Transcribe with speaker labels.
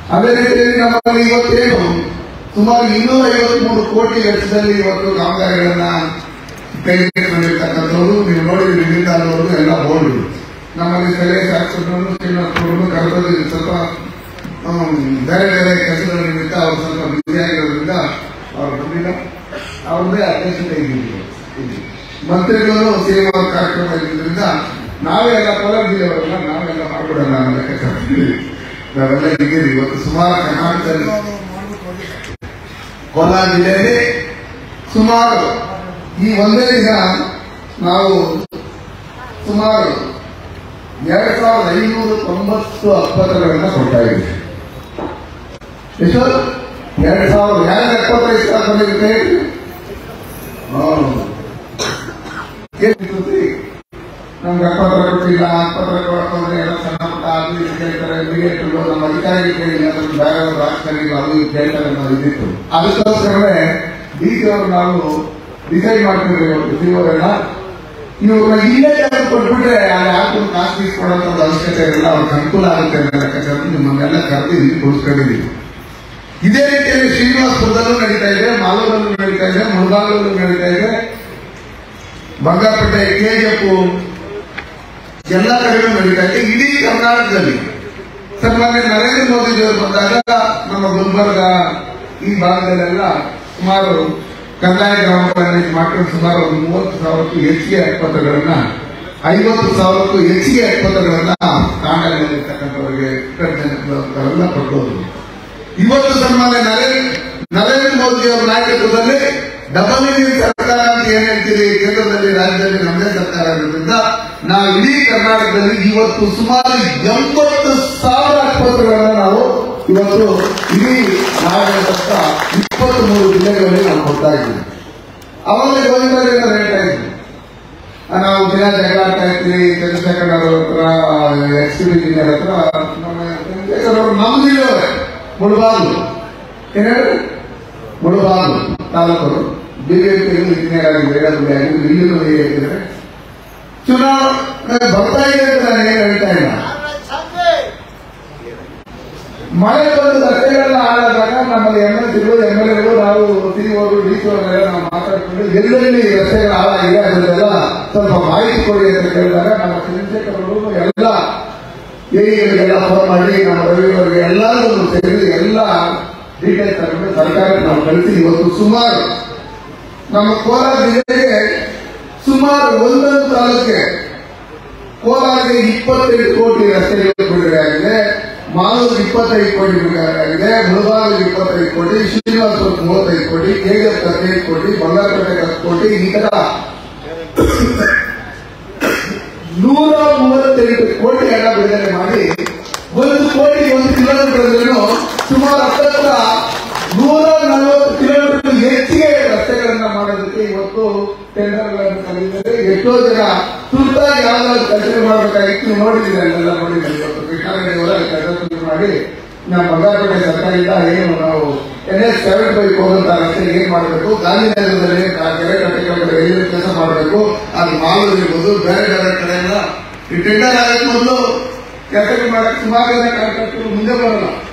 Speaker 1: ಅದೇ ರೀತಿಯಲ್ಲಿ ನಮ್ಮಲ್ಲಿ ಇವತ್ತೇನು ಸುಮಾರು ಇನ್ನೂರ ಐವತ್ಮೂರು ಕೋಟಿ ವೆಚ್ಚದಲ್ಲಿ ಇವತ್ತು ಕಾಮಗಾರಿಗಳನ್ನ ಕೈಗೆತ್ತಿಕೊಂಡಿರ್ತಕ್ಕಂಥವ್ರು ನೀವು ನೋಡಿದ್ರೆ ವಿಭಿನ್ನ ಅನ್ನೋರು ಎಲ್ಲ ಬೋರ್ಡ್ ನಮ್ಮಲ್ಲಿ ಸ್ಥಳೀಯ ಶಾಸಕರನ್ನು ಶ್ರೀನಿವಾಸಪುರನ್ನು ಕರೆದಲ್ಲಿ ಸ್ವಲ್ಪ ಹ್ಮ್, ಬೇರೆ ಬೇರೆ ಕೆಲಸಗಳ ನಿಮಿತ್ತ ಅವರು ಸ್ವಲ್ಪ ಬ್ಯುಸಿ ಆಗಿರೋದ್ರಿಂದ ಅವ್ರು ಬಂದಿಲ್ಲ ಅವ್ರದ್ದೇ ಅಧ್ಯಕ್ಷತೆ ಇದ್ದೀವಿ ಇಲ್ಲಿ. ಮಂತ್ರಿಗಳು ಸೇವಾ ಕಾರ್ಯಕ್ರಮ ಇದ್ದಿದ್ದರಿಂದ ನಾವೇ ಎಲ್ಲ ಕೋಲಾರ ಜಿಲ್ಲೆಯವರೆಲ್ಲ ನಾವೆಲ್ಲ ಮಾಡ್ಬಿಡೋಣ ಅನ್ನೋ ಲೆಕ್ಕಾಚಾರದಲ್ಲಿ ನಾವೆಲ್ಲ ಇದ್ದೀವಿ ಇವತ್ತು ಸುಮಾರು ಕರ್ನಾಟಕದಲ್ಲಿ ಕೋಲಾರ ಜಿಲ್ಲೆಯಲ್ಲಿ ಸುಮಾರು ಈ ಒಂದೇ ದಿನ ನಾವು ಸುಮಾರು ಎರಡ್ ಸಾವಿರದ ಐನೂರ ತೊಂಬತ್ತು ಅಪ್ಪತ್ತುಗಳನ್ನ ಕೊಡ್ತಾ ಇದ್ದೀವಿ ಎಷ್ಟು ಎರಡ್ ಸಾವಿರದ ಎರಡು ಎಪ್ಪತ್ತೈದು ಸಾವಿರ ಬಂದಿರುತ್ತೆ ನಮ್ಗೆ ಅಪ್ಪತ್ರ ಕೊಟ್ಟಿಲ್ಲ ಅಪ್ಪತ್ರ ಕೊಡ್ಕೊಂಡ್ರೆ ಎಲ್ಲ ಸಣ್ಣ ಪುಟ್ಟ ಅದು ಇದು ಕೇಳ್ತಾರೆ ಬಿಡಿಗಳು ನಮ್ಮ ಅಧಿಕಾರಿಗಳು ಕೇಳಿಲ್ಲ ನಮ್ಮ ಬೇರೆ ರಾಜಕಾರಣಿಗಳು ಅದು ಇದು ಕೇಳ್ತಾರೆ ಅನ್ನೋದು ಇದ್ದಿತ್ತು ಅದಕ್ಕೋಸ್ಕರವೇ ಡಿ ಸಿ ಅವರು ನಾವು ಡಿಸೈಡ್ ಮಾಡ್ತಿದ್ವಿ ಇವತ್ತು ಸಿ ಅವರೆಲ್ಲ ಇವ್ರನ್ನ ಇಲ್ಲೇ ಜಾಗ ಕೊಟ್ಬಿಟ್ರೆ ಅಲ್ಲಿ ಯಾರು ಕಾಸು తీసుಕೊಳ್ಳೋಂಥ ಅವಶ್ಯಕತೆ ಇರಲ್ಲ ಅವ್ರಿಗೆ ಅನುಕೂಲ ಆಗುತ್ತೆ ಅನ್ನೋ ಲೆಕ್ಕಾಚಾರ ನಿಮ್ಮನ್ನೆಲ್ಲ ಕರೆದು ಇಲ್ಲಿ ಕೂರಿಸ್ಕೊಂಡಿದ್ದೀವಿ ಇದೇ ರೀತಿಯಲ್ಲಿ ಶ್ರೀನಿವಾಸಪುರದಲ್ಲೂ ನಡೀತಾ ಇದೆ ಮಾಲೂರಲ್ಲೂ ನಡೀತಾ ಇದೆ ಮುಳಬಾಗಲಲ್ಲೂ ನಡೀತಾ ಇದೆ ಬಂಗಾರಪೇಟೆ ಕೆಜಿಎಫ್ ಎಲ್ಲ ಕಡೆಗೂ ನಡೀತಾ ಇದೆ ಇಡೀ ಕರ್ನಾಟಕದಲ್ಲಿ ಸನ್ಮಾನ್ಯ ನರೇಂದ್ರ ಮೋದಿಜಿಯವರು ಬಂದಾಗ ನಮ್ಮ ಗುಲ್ಬರ್ಗ ಈ ಭಾಗದಲ್ಲೆಲ್ಲ ಸುಮಾರು ಕಂದಾಯ ಗ್ರಾಮ ಪಂಚಾಯತ್ ಮಾಡ್ಕೊಂಡು ಸುಮಾರು ಒಂದು ಮೂವತ್ತು ಸಾವಿರಕ್ಕೂ ಹೆಚ್ಚಿಗೆ ಅಕ್ಪತ್ರಗಳನ್ನ ಐವತ್ತು ಸಾವಿರಕ್ಕೂ ಹೆಚ್ಚಿಗೆ ಅಕ್ಪತ್ರಗಳನ್ನ ತಾಂಡಲ್ಲಿರ್ತಕ್ಕಂಥವರಿಗೆ ಕೃತಜ್ಞತೆಗಳನ್ನ ಕೊಟ್ಟೋದು ಇವತ್ತು ಸನ್ಮಾನ್ಯ ನರೇಂದ್ರ ನರೇಂದ್ರ ಮೋದಿ ಅವರ ನಾಯಕತ್ವದಲ್ಲಿ ಡಬಲ್ ಇಂಜಿನ್ ಸರ್ಕಾರ ಅಂತ ಏನ್ ಹೇಳ್ತೀರಿ ಕೇಂದ್ರದಲ್ಲಿ ರಾಜ್ಯದಲ್ಲಿ ನಮ್ಮದೇ ಸರ್ಕಾರ ಇರೋದ್ರಿಂದ ನಾವು ಇಡೀ ಕರ್ನಾಟಕದಲ್ಲಿ ಇವತ್ತು ಸುಮಾರು ಎಂಬತ್ತು ಸಾವಿರ ಆಸ್ಪತ್ರೆಗಳನ್ನ ನಾವು ಇವತ್ತು ಇಡೀ ನಾಡಿನಾದ್ಯಂತ ಇಪ್ಪತ್ತ್ ಮೂರು ಜಿಲ್ಲೆಗಳಲ್ಲಿ ನಾವು ಕೊಡ್ತಾ ಇದ್ದೀವಿ ಅವಾಗ ಗೋವಿಂದರಿಂದ ಹೇಳ್ತಾ ಇದ್ವಿ ಆ, ನಾವು ದಿನ ಜಗಳ ಆಡ್ತಾ ಇರ್ತೀವಿ ಚಂದ್ರಶೇಖರ್ ಅವ್ರ ಹತ್ರ ಎಕ್ಸ್ ಪಿ ಇಂಜಿನಿಯರ್ ಹತ್ರ ನಮ್ಮ ಚಂದ್ರಶೇಖರ್ ಅವರು ನಮ್ಮ ಜಿಲ್ಲೆಯವರೇ ಮುಳಬಾಗಿಲು ಏನ್ ಹೇಳಿ ಮುಳಬಾಗಿಲು ತಾಲೂಕರು ಬಿಜೆಪಿ ಇಂಜಿನಿಯರ್ ಆಗಿ ಬೇಡಗುಡಿ ಆಗಿ ಇಲ್ಲಿನೂ ಹೇಳಿದ್ದಾರೆ ಚುನಾವಣೆ ಬರ್ತಾ ಇದೆ ಅಂತ ನಾನು ಏನು ಹೇಳ್ತಾ ಇಲ್ಲ ಮಳೆ ಬಂದು ರಸ್ತೆಗಳೆಲ್ಲ ಹಾಳಾದಾಗ ನಮ್ಮಲ್ಲಿ ಎಂ ಎಲ್ ಸಿಗಳು ಎಂ ಎಲ್ ಎಗಳು ನಾವು ಸಿಇಒರು ಡಿ ಸಿ ನಾವು ಮಾತಾಡ್ಕೊಂಡು ಎಲ್ಲೆಲ್ಲಿ ರಸ್ತೆಗಳು ಹಾಳಾಗಿದೆ ಅದನ್ನೆಲ್ಲ ಸ್ವಲ್ಪ ಮಾಹಿತಿ ಕೊಡಿ ಅಂತ ಕೇಳಿದಾಗ ನಮ್ಮ ಚಂದ್ರಶೇಖರ್ ಅವರು ಎಲ್ಲ ಏರಿಗಳಿಗೆಲ್ಲ ಫೋನ್ ಮಾಡಿ ನಮ್ಮ ರವಿಯವರಿಗೆ ಎಲ್ಲರೂ ಸೇರಿ ಎಲ್ಲ ಡೀಟೇಲ್ಸ್ ತಗೊಂಡು ಸರ್ಕಾರಕ್ಕೆ ನಾವು ಕಳಿಸಿ ಇವತ್ತು ಸುಮಾರು ನಮ್ಮ ಕೋಲಾರ ಜಿಲ್ಲೆಗೆ ಸುಮಾರು ಒಂದೊಂದು ತಾಲೂಕಿಗೆ ಕೋಲಾರಿಗೆ ಇಪ್ಪತ್ತೈದು ಕೋಟಿ ರಸ್ತೆಗಳು ಬಿಡುಗಡೆ ಆಗಿದೆ ಮಾಲೂರು ಇಪ್ಪತ್ತೈದು ಕೋಟಿ ಬಿಡುಗಡೆ ಆಗಿದೆ ಮುಳಬಾಗಿಲು ಇಪ್ಪತ್ತೈದು ಕೋಟಿ ಶ್ರೀನಿವಾಸಪುರ ಮೂವತ್ತೈದು ಕೋಟಿ ಕೆಜಿಎಫ್ ಹದಿನೈದು ಕೋಟಿ ಬಂಗಾರಪೇಟೆ ಹತ್ತು ಕೋಟಿ ಈ ತರ ನೂರ ಮೂವತ್ತೆಂಟು ಕೋಟಿ ಹಣ ಬಿಡುಗಡೆ ಮಾಡಿ ಒಂದು ಕೋಟಿ ಒಂದು ಕಿಲೋಮೀಟರ್ ಸುಮಾರು ಹತ್ತತ್ರ ನೂರ ನಲವತ್ತು ಕಿಲೋಮೀಟರ್ ಹೆಚ್ಚಿಗೆ ರಸ್ತೆಗಳನ್ನ ಮಾಡೋದಕ್ಕೆ ಇವತ್ತು ಟೆಂಡರ್ಗಳನ್ನು ಕರೆದಿದ್ದಾರೆ ಎಷ್ಟೋ ಜನ ತುರ್ತಾಗಿ ಯಾವ್ದಾದ್ರು ಕೆಲಸ ಮಾಡಬೇಕಾಗಿತ್ತು ನೀವು ನೋಡಿದ್ದೀರಿ ಅಲ್ಲೆಲ್ಲ ನೋಡಿದ್ದೀರಿ ಇವತ್ತು ಕೃಷ್ಣಾರೆಡ್ಡಿಯವರ ಕೆಲಸ ಮಾಡಿ ನಮ್ಮ ಬಂಗಾರಪೇಟೆ ಸರ್ಕಾರದಿಂದ ಏನು ನಾವು ಎನ್ ಎಸ್ ಸೆವೆನ್ ಬೈಕ್ ಹೋಗುವಂತ ರಸ್ತೆ ಏನ್ ಮಾಡಬೇಕು ಗಾಂಧಿನಗರದಲ್ಲಿ ಆ ಕೆರೆ ಕಟ್ಟೆಗಳ ಎಲ್ಲಿ ಕೆಲಸ ಮಾಡಬೇಕು ಅದು ಮಾಲೂರು ಇರ್ಬೋದು ಬೇರೆ ಬೇರೆ ಕಡೆಯಿಂದ ಈ ಟೆಂಡರ್ ಆಗಕ್ಕೆ ಮೊದಲು ಕೆಲಸ ಮಾಡಕ್ಕೆ ಸುಮಾರು ಜನ ಕಾಂಟ್ರಾಕ್ಟರ್ ಮುಂದೆ ಬರಲ್ಲ